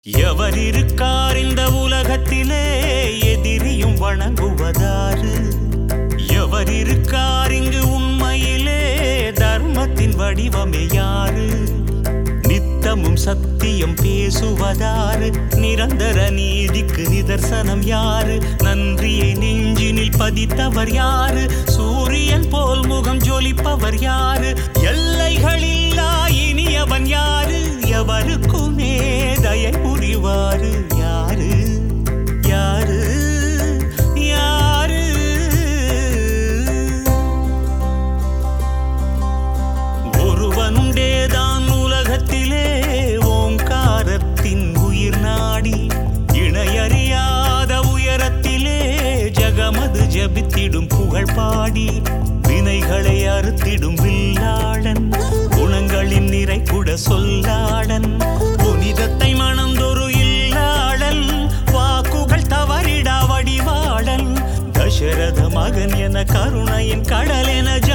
எவர் இருக்கார் இந்த உலகத்திலே எதிரியும் வணங்குவதாறு எவர் இருக்கார் இங்கு உண்மையிலே தர்மத்தின் வடிவமே யாரு நித்தமும் சத்தியம் பேசுவதாறு நிரந்தர நீதிக்கு நிதர்சனம் யாரு நன்றியை நெஞ்சினில் பதித்தவர் யாரு சூரியன் போல் முகம் ஜொலிப்பவர் யாரு எல்லைகளில்லா இனியவன் யாரு எவருக்குமே தயை புரிவாரு யாரு யாரு யாரு ஒருவனுண்டேதான் உலகத்திலே ஓங்காரத்தின் உயிர் நாடி இணையறியாத உயரத்திலே ஜகமது ஜபித்திடும் புகழ் பாடி வினைகளை அறுத்திடும் வில்லாளன் குணங்களின் நிறை கூட சொல்லாடன் புனிதத்தை மணந்தொரு இல்லாளன் வாக்குகள் தவறிடா வடிவாளன் தசரத மகன் என கருணையின் கடல் என